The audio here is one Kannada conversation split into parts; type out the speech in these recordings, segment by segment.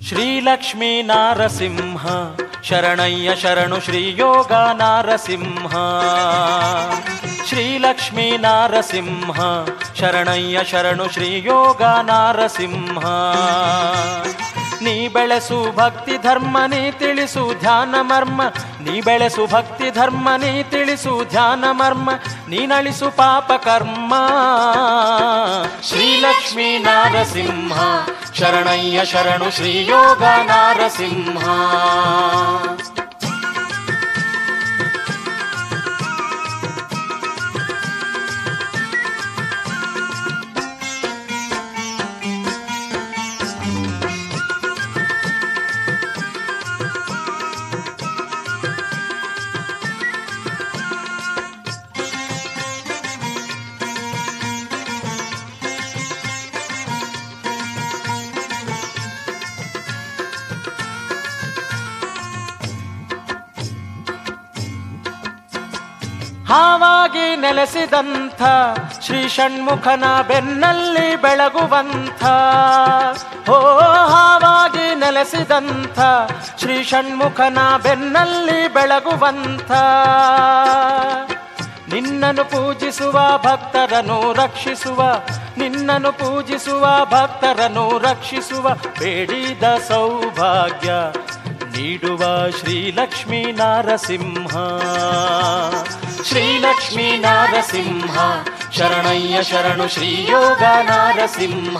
ಶ್ರೀಲಕ್ಷ್ಮೀ ನಾರಸಿಂಹ ಶರಣಯ್ಯ ಶರಣು ಶ್ರೀಯೋಗ ನಾರಸಿಂಹ ಶ್ರೀಲಕ್ಷ್ಮೀ ನಾರಸಿಂಹ ಶರಣಯ್ಯ ಶರಣು ಶ್ರೀಯೋಗ ನಾರಸಿಂಹ ನೀ ಬೆಳೆಸು ಭಕ್ತಿ ಧರ್ಮ ನೀ ತಿಳಿಸು ಧ್ಯಾನ ಮರ್ಮ ನೀ ಬೆಳೆಸು ಭಕ್ತಿ ಧರ್ಮ ನೀ ತಿಳಿಸು ಧ್ಯಾನ ಮರ್ಮ ನೀ ನಳಿಸು ಪಾಪ ಕರ್ಮ ಶ್ರೀಲಕ್ಷ್ಮೀ ನಾರಸಿಂಹ ಶರಣಯ್ಯ ಶರಣು ಶ್ರೀಯೋಗ ನಾರಸಿಂಹ ಹಾವಾಗಿ ನೆಲೆಸಿದಂಥ ಶ್ರೀ ಷಣ್ಮುಖನ ಬೆನ್ನಲ್ಲಿ ಬೆಳಗುವಂಥ ಹೋ ಹಾವಾಗಿ ನೆಲೆಸಿದಂಥ ಶ್ರೀ ಷಣ್ಮುಖನ ಬೆನ್ನಲ್ಲಿ ಬೆಳಗುವಂಥ ನಿನ್ನನ್ನು ಪೂಜಿಸುವ ಭಕ್ತರನ್ನು ರಕ್ಷಿಸುವ ನಿನ್ನನ್ನು ಪೂಜಿಸುವ ಭಕ್ತರನ್ನು ರಕ್ಷಿಸುವ ಬೇಡಿದ ಸೌಭಾಗ್ಯ ನೀಡುವ ಶ್ರೀಲಕ್ಷ್ಮೀ ನಾರಸಿಂಹ ಶ್ರೀಲಕ್ಷ್ಮೀ ನಾರಸಿಂಹ ಶರಣಯ್ಯ ಶರಣು ಶ್ರೀಯೋಗ ನಾರಸಿಂಹ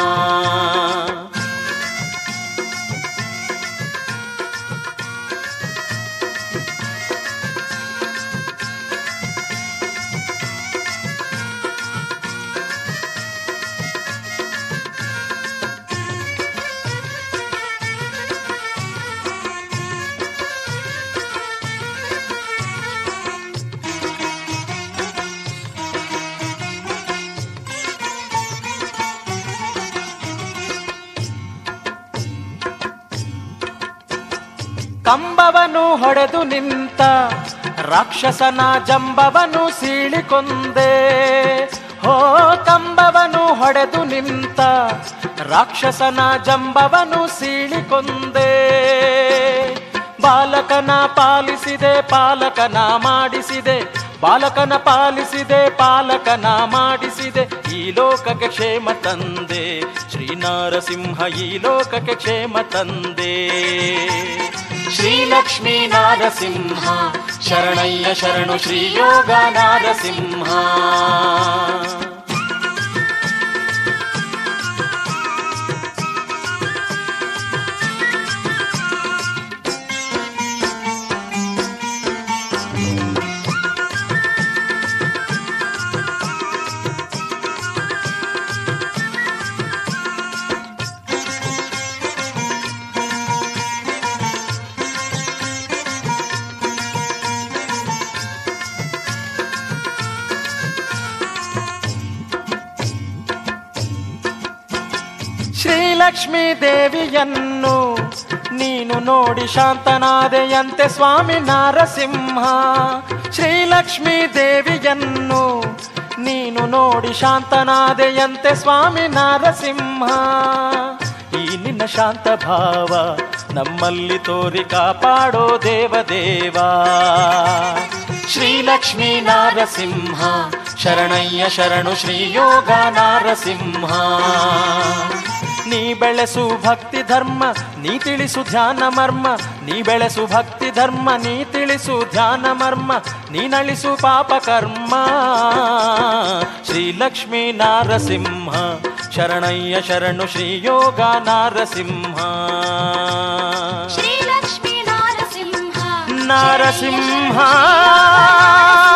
ಕಂಬವನು ಹೊಡೆದು ನಿಂತ ರಾಕ್ಷಸನ ಜಂಬವನು ಸೀಳಿಕೊಂದೆ ಹೋ ಕಂಬವನು ಹೊಡೆದು ನಿಂತ ರಾಕ್ಷಸನ ಜಂಬವನು ಸೀಳಿಕೊಂದೆ ಬಾಲಕನ ಪಾಲಿಸಿದೆ ಪಾಲಕನ ಮಾಡಿಸಿದೆ ಬಾಲಕನ ಪಾಲಿಸಿದೆ ಪಾಲಕನ ಮಾಡಿಸಿದೆ ಈ ಲೋಕಕ್ಕೆ ಕ್ಷೇಮ ತಂದೆ ಶ್ರೀನಾರಸಿಂಹ ಈ ಲೋಕಕ್ಕೆ ಕ್ಷೇಮ ತಂದೆ ಶ್ರೀಲಕ್ಷ್ಮೀ ನಾರಸಿಂಹ ಶರಣಯ್ಯ ಶರಣು ಶ್ರೀಯೋಗ ನಾರಸಿಂಹ ಶ್ರೀಲಕ್ಷ್ಮೀ ದೇವಿಯನ್ನು ನೀನು ನೋಡಿ ಶಾಂತನಾದೆಯಂತೆ ಸ್ವಾಮಿ ನಾರಸಿಂಹ ಶ್ರೀಲಕ್ಷ್ಮೀ ದೇವಿಯನ್ನು ನೀನು ನೋಡಿ ಶಾಂತನಾದೆಯಂತೆ ಸ್ವಾಮಿ ನಾರಸಿಂಹ ಈ ನಿನ್ನ ಶಾಂತ ಭಾವ ನಮ್ಮಲ್ಲಿ ತೋರಿ ಕಾಪಾಡೋ ದೇವದೇವ ಶ್ರೀಲಕ್ಷ್ಮೀ ನಾರಸಿಂಹ ಶರಣಯ್ಯ ಶರಣು ಶ್ರೀಯೋಗ ನಾರಸಿಂಹ ನೀ ಬೆಳೆಸು ಭಕ್ತಿ ಧರ್ಮ ನೀ ತಿಳಿಸು ಧ್ಯಾನ ಮರ್ಮ ನೀ ಬೆಳೆಸು ಭಕ್ತಿ ಧರ್ಮ ನೀ ತಿಳಿಸು ಧ್ಯಾನ ಮರ್ಮ ನೀ ನಳಿಸು ಪಾಪ ಕರ್ಮ ಶ್ರೀಲಕ್ಷ್ಮೀ ನಾರಸಿಂಹ ಶರಣಯ್ಯ ಶರಣು ಶ್ರೀಯೋಗ ನಾರಸಿಂಹ ಶ್ರೀಲಕ್ಷ್ಮೀ ನಾರಸಿಂಹ ನಾರಸಿಂಹ